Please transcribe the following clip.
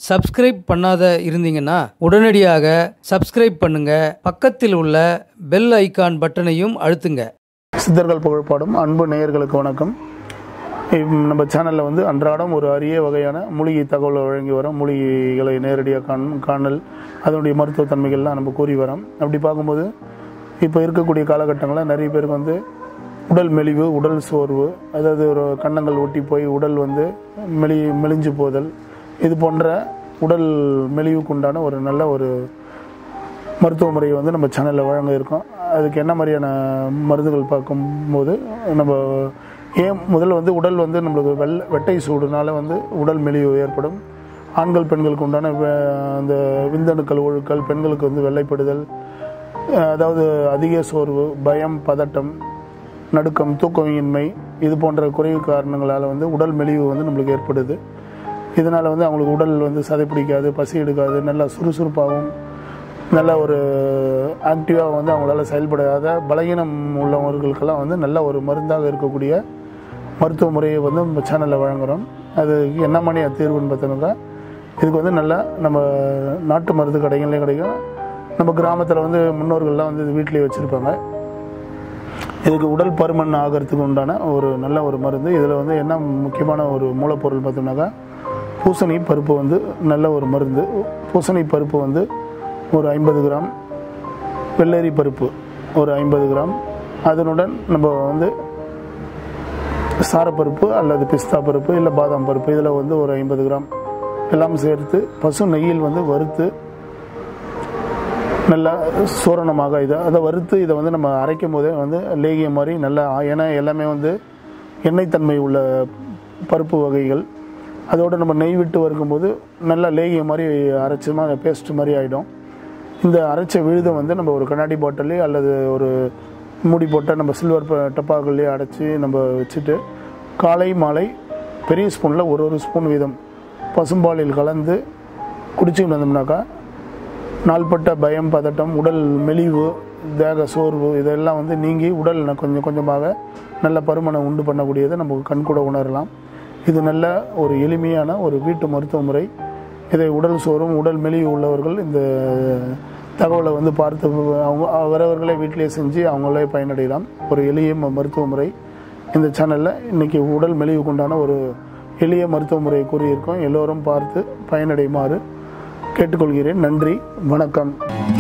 subscribe பண்ணாத இருந்தீங்கன்னா உடனடியாக சப்ஸ்கிரைப் பண்ணுங்க பக்கத்தில் உள்ள பெல் ஐகான் பட்டனையும் அழுத்துங்க சித்தர்கள் புகழ்பாடும் அன்பு நேயர்களுக்கு வணக்கம் இம் நம்ம சேனலில் வந்து அன்றாடம் ஒரு அரிய வகையான மூலிகை தகவலை வழங்கி வரோம் மூலிகைகளை நேரடியாக காண் காணல் அதனுடைய மருத்துவ தன்மைகள்லாம் நம்ம கூறி வரோம் அப்படி பார்க்கும்போது இப்போ இருக்கக்கூடிய காலகட்டங்களில் நிறைய பேருக்கு வந்து உடல் மெலிவு உடல் சோர்வு அதாவது ஒரு கன்னங்கள் ஒட்டி போய் உடல் வந்து மெலி மெலிஞ்சு போதல் இது போன்ற உடல் மெலிவுக்கு உண்டான ஒரு நல்ல ஒரு மருத்துவ முறையை வந்து நம்ம சேனலில் வழங்க இருக்கோம் அதுக்கு என்ன மாதிரியான மருந்துகள் பார்க்கும்போது நம்ம ஏன் முதல்ல வந்து உடல் வந்து நம்மளுக்கு வெள்ளை வெட்டை சூடுனால வந்து உடல் மெலிவு ஏற்படும் ஆண்கள் பெண்களுக்கு உண்டான வெ- அந்த விந்தணுக்கள் ஒழுக்கல் பெண்களுக்கு வந்து வெள்ளைப்படுதல் அஹ் அதாவது அதிக சோர்வு பயம் பதட்டம் நடுக்கம் தூக்கமின்மை இது போன்ற குறைவு காரணங்களால் வந்து உடல் மெலிவு வந்து நம்மளுக்கு ஏற்படுது இதனால் வந்து அவங்களுக்கு உடல் வந்து சதை பிடிக்காது பசி எடுக்காது நல்லா சுறுசுறுப்பாகவும் நல்ல ஒரு ஆக்டிவாக வந்து அவங்களால செயல்படாத பலகீனம் உள்ளவர்களுக்கெல்லாம் வந்து நல்ல ஒரு மருந்தாக இருக்கக்கூடிய மருத்துவ முறையை வந்து நம்ம சேனலில் வழங்குகிறோம் அது என்ன மணி தீர்வுன்னு பார்த்தோம்னாக்கா இதுக்கு வந்து நல்லா நம்ம நாட்டு மருந்து கடைகள்லேயும் கிடைக்கும் நம்ம கிராமத்தில் வந்து முன்னோர்கள்லாம் வந்து இது வீட்டிலேயே வச்சுருப்பாங்க இதுக்கு உடல் பருமன் ஆகிறதுக்கு உண்டான ஒரு நல்ல ஒரு மருந்து இதில் வந்து என்ன முக்கியமான ஒரு மூலப்பொருள் பார்த்தோம்னாக்கா பூசணி பருப்பு வந்து நல்ல ஒரு மருந்து பூசணி பருப்பு வந்து ஒரு ஐம்பது கிராம் வெள்ளரி பருப்பு ஒரு ஐம்பது கிராம் அதனுடன் நம்ம வந்து சாரப்பருப்பு அல்லது பிஸ்தா பருப்பு இல்லை பாதாம் பருப்பு இதில் வந்து ஒரு ஐம்பது கிராம் எல்லாம் சேர்த்து பசு நெய்யில் வந்து வறுத்து நல்லா சூரணமாக இதை அதை வறுத்து இதை வந்து நம்ம அரைக்கும் போதே வந்து லேகியம் மாதிரி நல்லா ஏன்னா எல்லாமே வந்து எண்ணெய் தன்மை உள்ள பருப்பு வகைகள் அதோடு நம்ம நெய் விட்டு வறுக்கும்போது நல்லா லேகியம் மாதிரி அரைச்சமா பேஸ்ட் மாதிரி ஆகிடும் இந்த அரைச்ச விழுதம் வந்து நம்ம ஒரு கண்ணாடி பாட்டிலே அல்லது ஒரு மூடி போட்ட நம்ம சில்வர் டப்பாக்கள்லேயே அடைச்சி நம்ம வச்சுட்டு காலை மாலை பெரிய ஸ்பூனில் ஒரு ஒரு ஸ்பூன் வீதம் பசும்பாலில் கலந்து குடிச்சுட்டு வந்தோம்னாக்கா நாள்பட்ட பயம் பதட்டம் உடல் மெலிவு தேக சோர்வு இதெல்லாம் வந்து நீங்கி உடல் ந- கொஞ்சம் கொஞ்சமாக நல்ல பருமனை உண்டு பண்ணக்கூடியதை நம்ம கண்கூட உணரலாம் இது நல்ல ஒரு எளிமையான ஒரு வீட்டு மருத்துவ முறை இதை உடல் சோறும் உடல் மெலிவு உள்ளவர்கள் இந்த தகவலை வந்து பார்த்து அவங்க அவரவர்களே வீட்டிலேயே செஞ்சு அவங்களே பயனடையலாம் ஒரு எளிய ம- மருத்துவ முறை இந்த சேனலில் இன்றைக்கி உடல் மெலிவுக்கு உண்டான ஒரு எளிய மருத்துவ முறையை கூறியிருக்கோம் எல்லோரும் பார்த்து பயனடையுமாறு கேட்டுக்கொள்கிறேன் நன்றி வணக்கம்